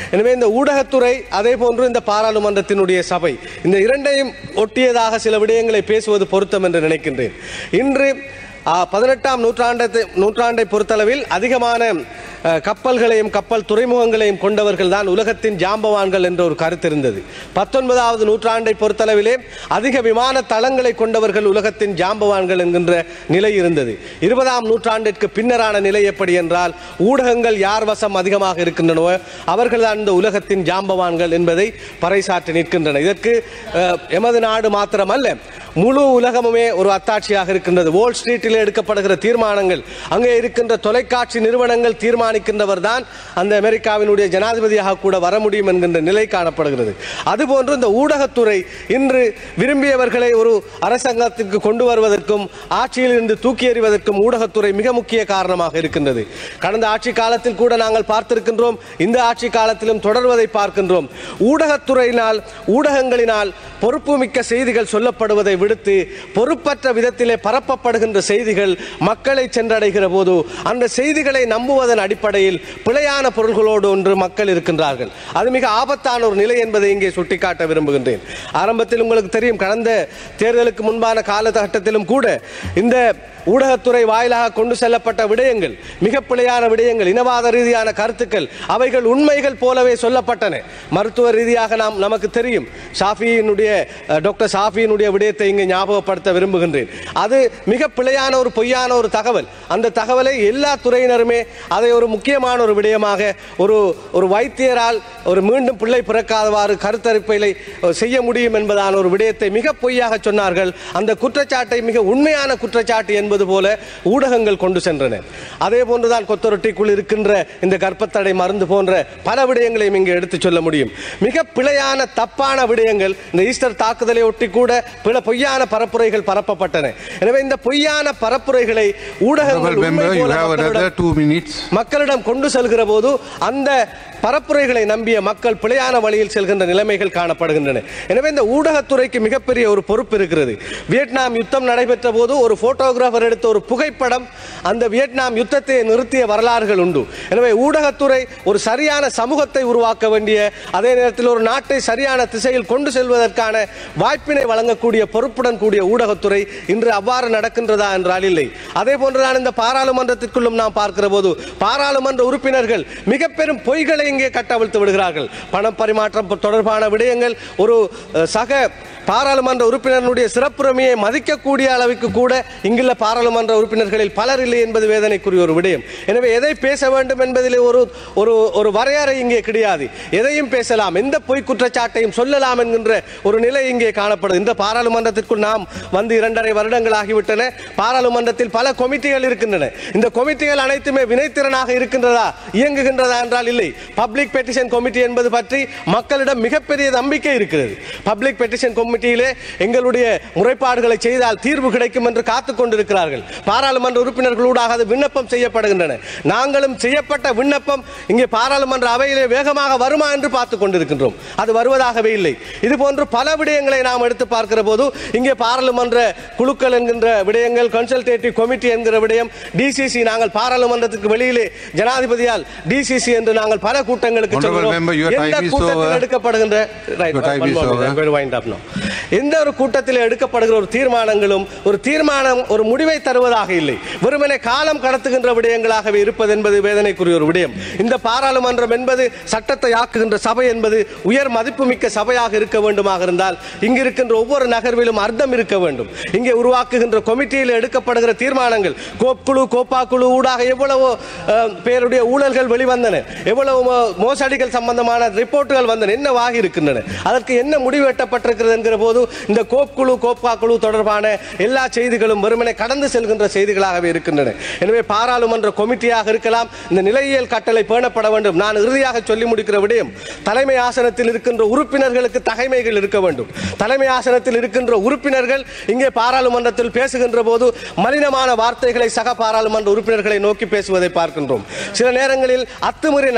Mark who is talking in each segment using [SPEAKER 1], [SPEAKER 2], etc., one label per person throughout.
[SPEAKER 1] எனவே இந்த ஊடகத்துறை அதே போன்று இந்த பாராளுமன்றத்தினுடைய சபை இந்த இரண்டையும் ஒட்டியதாக சில விடயங்களை பேசுவது பொருத்தம் என்று நினைக்கின்றேன் இன்று ஆ, பதினெட்டாம் நூற்றாண்டை நூற்றாண்டை பொறுத்தளவில் அதிகமான அ, கப்பல்களையும் கப்பல் துறைமுகங்களையும் கொண்டவர்கள் தான் உலகத்தின் ஜாம்பவான்கள் என்ற ஒரு கருத்து இருந்தது பத்தொன்பதாவது நூற்றாண்டை பொறுத்தளவிலே அதிக விமான தளங்களை கொண்டவர்கள் உலகத்தின் ஜாம்பவான்கள் என்கின்ற நிலை இருந்தது இருபதாம் நூற்றாண்டிற்கு பின்னரான நிலை எப்படி என்றால் ஊடகங்கள் யார் வசம் அதிகமாக இருக்கின்றனவோ அவர்கள் தான் இந்த உலகத்தின் ஜாம்பவான்கள் என்பதை பறைசாற்றி நிற்கின்றன இதற்கு அ, எமது நாடு மாத்திரமல்ல முழு உலகமுமே ஒரு அத்தாட்சியாக இருக்கின்றது வால் ஸ்ட்ரீட்டில் எடுக்கப்படுகிற தீர்மானங்கள் அங்கே இருக்கின்ற தொலைக்காட்சி நிறுவனங்கள் தீர்மானிக்கின்றவர் தான் அந்த அமெரிக்காவினுடைய ஜனாதிபதியாக கூட வர முடியும் என்கின்ற நிலை காணப்படுகிறது அதுபோன்று இந்த ஊடகத்துறை இன்று விரும்பியவர்களை ஒரு அரசாங்கத்திற்கு கொண்டு வருவதற்கும் ஆட்சியில் இருந்து தூக்கி எறிவதற்கும் ஊடகத்துறை மிக முக்கிய காரணமாக இருக்கின்றது கடந்த ஆட்சி காலத்தில் கூட நாங்கள் பார்த்திருக்கின்றோம் இந்த ஆட்சி காலத்திலும் தொடர்வதை பார்க்கின்றோம் ஊடகத்துறையினால் ஊடகங்களினால் பொறுப்புமிக்க செய்திகள் சொல்லப்படுவதை விடுத்து பொறுப்பற்ற விதத்திலே பரப்பப்படுகின்ற செய்திகள் மக்களை சென்றடைகிற போது அந்த செய்திகளை நம்புவதன் அடிப்படையில் பிழையான பொருள்களோடு ஒன்று மக்கள் இருக்கின்றார்கள் அது மிக ஆபத்தான ஒரு நிலை என்பதை இங்கே சுட்டிக்காட்ட விரும்புகின்றேன் ஆரம்பத்தில் உங்களுக்கு தெரியும் கடந்த தேர்தலுக்கு முன்பான காலகட்டத்திலும் கூட இந்த ஊடகத்துறை வாயிலாக கொண்டு செல்லப்பட்ட விடயங்கள் மிக பிழையான விடயங்கள் இனவாத ரீதியான கருத்துக்கள் அவைகள் உண்மைகள் போலவே சொல்லப்பட்டன மருத்துவ ரீதியாக நாம் நமக்கு தெரியும் ஷாஃபியினுடைய அஹ், டாக்டர் ஷாஃபியினுடைய விடயத்தை இங்கு ஞாபகப்படுத்த விரும்புகின்றேன் அது மிக பிழையான ஒரு பொய்யான ஒரு தகவல் அந்த தகவலை எல்லா துறையினருமே அதை ஒரு முக்கியமான ஒரு விடயமாக ஒரு ஒரு வைத்தியரால் ஒரு மீண்டும் பிள்ளை பிறக்காதவாறு கருத்தரிப்பை செய்ய முடியும் என்பதான ஒரு விடயத்தை மிக பொய்யாக சொன்னார்கள் அந்த குற்றச்சாட்டை மிக உண்மையான குற்றச்சாட்டு என்பது போல ஊடகங்கள் கொண்டு சென்றன அதே போன்றுதான் கொத்தரொட்டிக்குள் இருக்கின்ற இந்த கர்ப்பத்தடை மருந்து போன்ற பல விடயங்களையும் இங்கே எடுத்துச் சொல்ல முடியும் மிக பிழையான தப்பான விடயங்கள் இந்த ஈஸ்டர் தாக்குதலை ஒட்டி கூட பிற பொய்யான பரப்புரைகள் பரப்பப்பட்டன எனவே இந்த பொய்யான பரப்புரைகளை ஊடகங்கள்
[SPEAKER 2] Honorable
[SPEAKER 1] உண்மை
[SPEAKER 2] member, you
[SPEAKER 1] போல
[SPEAKER 2] have
[SPEAKER 1] மக்களிடம்
[SPEAKER 2] another two minutes.
[SPEAKER 1] மக்களிடம் கொண்டு செல்கிற போது அந்த பரப்புரைகளை நம்பிய மக்கள் பிழையான வழியில் செல்கின்ற நிலைமைகள் காணப்படுகின்றன எனவே இந்த ஊடகத்துறைக்கு மிகப்பெரிய ஒரு பொறுப்பு இருக்கிறது வியட்நாம் யுத்தம் நடைபெற்ற போது ஒரு போட்டோகிராஃபர் எடுத்த ஒரு புகைப்படம் அந்த வியட்நாம் யுத்தத்தை நிறுத்திய வரலாறுகள் உண்டு எனவே ஊடகத்துறை ஒரு சரியான சமூகத்தை உருவாக்க வேண்டிய அதே நேரத்தில் ஒரு நாட்டை சரியான திசையில் கொண்டு செல்வதற்கான வாய்ப்பினை வழங்கக்கூடிய பொறுப்புடன் கூடிய ஊடகத்துறை இன்று அவ்வாறு நடக்கின்றதா என்றால் இல்லை அதே போன்றுதான் இந்த பாராளுமன்றத்திற்குள்ளும் நாம் பார்க்கிற போது பாராளுமன்ற உறுப்பினர்கள் மிக பெரும் பொய்களை இங்கே கட்டவிழ்த்து விடுகிறார்கள் பண பரிமாற்றம் தொடர்பான விடயங்கள் ஒரு அஹ், சக பாராளுமன்ற உறுப்பினர்களுடைய சிறப்புரிமையை மதிக்கக்கூடிய அளவுக்கு கூட இங்குள்ள பாராளுமன்ற உறுப்பினர்களில் பலர் இல்லை என்பது வேதனைக்குரிய ஒரு விடயம் எனவே எதை பேச வேண்டும் என்பதில் ஒரு ஒரு ஒரு வரையறை இங்கே கிடையாது எதையும் பேசலாம் எந்த பொய் குற்றச்சாட்டையும் சொல்லலாம் என்கின்ற ஒரு நிலை இங்கே காணப்படுது இந்த பாராளுமன்றத்திற்குள் நாம் வந்து இரண்டரை வருடங்கள் ஆகிவிட்டன பாராளுமன்றத்தில் பல கொமிட்டிகள் இருக்கின்றன இந்த கொமிட்டிகள் அனைத்துமே வினைத்திறனாக இருக்கின்றதா இயங்குகின்றதா என்றால் இல்லை பப்ளிக் பெட்டிஷன் கமிட்டி என்பது பற்றி மக்களிடம் மிகப்பெரிய நம்பிக்கை இருக்கிறது பப்ளிக் பெட்டிஷன் கமிட்டியிலே எங்களுடைய முறைப்பாடுகளை செய்தால் தீர்வு கிடைக்கும் என்று காத்துக் கொண்டிருக்கிறார்கள் பாராளுமன்ற உறுப்பினர்களூடாக அது விண்ணப்பம் செய்யப்படுகின்றன நாங்களும் செய்யப்பட்ட விண்ணப்பம் இங்கே பாராளுமன்ற அவையிலே வேகமாக வருமா என்று பார்த்துக் கொண்டிருக்கின்றோம் அது வருவதாகவே இல்லை இது போன்று பல விடயங்களை நாம் எடுத்து பார்க்கிற போது இங்கே பாராளுமன்ற குழுக்கள் என்கின்ற விடயங்கள் கன்சல்டேட்டிவ் கமிட்டி என்கிற விடயம் டிசிசி நாங்கள் பாராளுமன்றத்துக்கு வெளியிலே ஜனாதிபதியால் டிசிசி என்று நாங்கள் பல கூட்டங்களுக்கு
[SPEAKER 2] Honorable
[SPEAKER 1] செல்கிறோம்.
[SPEAKER 2] member, your
[SPEAKER 1] எந்த
[SPEAKER 2] time is
[SPEAKER 1] கூட்டத்தில்
[SPEAKER 2] over.
[SPEAKER 1] எடுக்கப்படுகின்ற Right,
[SPEAKER 2] Your time
[SPEAKER 1] one
[SPEAKER 2] is
[SPEAKER 1] more minute.
[SPEAKER 2] over.
[SPEAKER 1] I'm going to wind up now. எந்த ஒரு கூட்டத்தில் எடுக்கப்படுகிற ஒரு தீர்மானங்களும் ஒரு தீர்மானம் ஒரு முடிவை தருவதாக இல்லை வெறுமனே காலம் கடத்துகின்ற விடயங்களாகவே இருப்பது என்பது வேதனைக்குரிய ஒரு விடயம் இந்த பாராளுமன்றம் என்பது சட்டத்தை ஆக்குகின்ற சபை என்பது உயர் மதிப்புமிக்க சபையாக இருக்க வேண்டுமாக இருந்தால் இங்கு இருக்கின்ற ஒவ்வொரு நகர்விலும் அர்த்தம் இருக்க வேண்டும் இங்கே உருவாக்குகின்ற கொமிட்டியில் எடுக்கப்படுகிற தீர்மானங்கள் கோப் குழு கோப்பா குழு ஊடாக எவ்வளவோ அஹ், பேருடைய ஊழல்கள் வெளிவந்தன எவ்வளவு மோ- மோசடிகள் சம்பந்தமான ரிப்போர்ட்டுகள் வந்தன என்னவாகி இருக்கின்றன அதற்கு என்ன முடிவு எட்டப்பட்டிருக்கிறது என்கிற போது இந்த கோப் குழு கோப்பா குழு தொடர்பான எல்லா செய்திகளும் வெறுமனே கடந்து செல்கின்ற செய்திகளாகவே இருக்கின்றன எனவே பாராளுமன்ற கொமிட்டியாக இருக்கலாம் இந்த நிலையியல் கட்டளை பேணப்பட வேண்டும் நான் இறுதியாக சொல்லி முடிக்கிற விடயம் தலைமை ஆசனத்தில் இருக்கின்ற உறுப்பினர்களுக்கு தகைமைகள் இருக்க வேண்டும் தலைமை ஆசனத்தில் இருக்கின்ற உறுப்பினர்கள் இங்கே பாராளுமன்றத்தில் பேசுகின்ற போது மலினமான வார்த்தைகளை சக பாராளுமன்ற உறுப்பினர்களை நோக்கி பேசுவதை பார்க்கின்றோம் சில நேரங்களில் அத்துமீறி நடக்கின்ற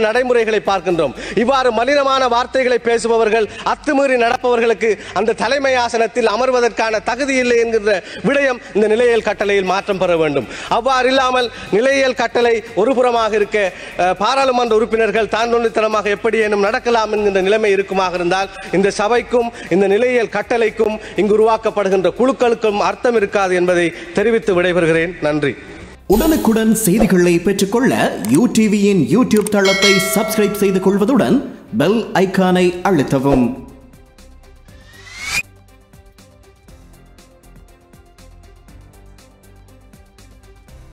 [SPEAKER 1] நடைமுறைகளை பார்க்கின்றோம் இவ்வாறு மலினமான வார்த்தைகளை பேசுபவர்கள் அத்துமீறி நடப்பவர்களுக்கு அந்த தலைமை ஆசனத்தில் அமர்வதற்கான தகுதி இல்லை என்கின்ற விடயம் இந்த நிலையியல் கட்டளையில் மாற்றம் பெற வேண்டும் அவ்வாறு இல்லாமல் நிலையியல் கட்டளை ஒருபுறமாக இருக்க அஹ், பாராளுமன்ற உறுப்பினர்கள் தான் தோன்றித்தனமாக எப்படியேனும் நடக்கலாம் என்கின்ற நிலைமை இருக்குமாக இருந்தால் இந்த சபைக்கும் இந்த நிலையியல் கட்டளைக்கும் இங்கு உருவாக்கப்படுகின்ற குழுக்களுக்கும் அர்த்தம் இருக்காது என்பதை தெரிவித்து விடைபெறுகிறேன் நன்றி
[SPEAKER 2] உடனுக்குடன் செய்திகளை பெற்றுக்கொள்ள யூ டிவியின் யூடியூப் தளத்தை சப்ஸ்கிரைப் செய்து கொள்வதுடன் பெல் ஐகானை அழுத்தவும்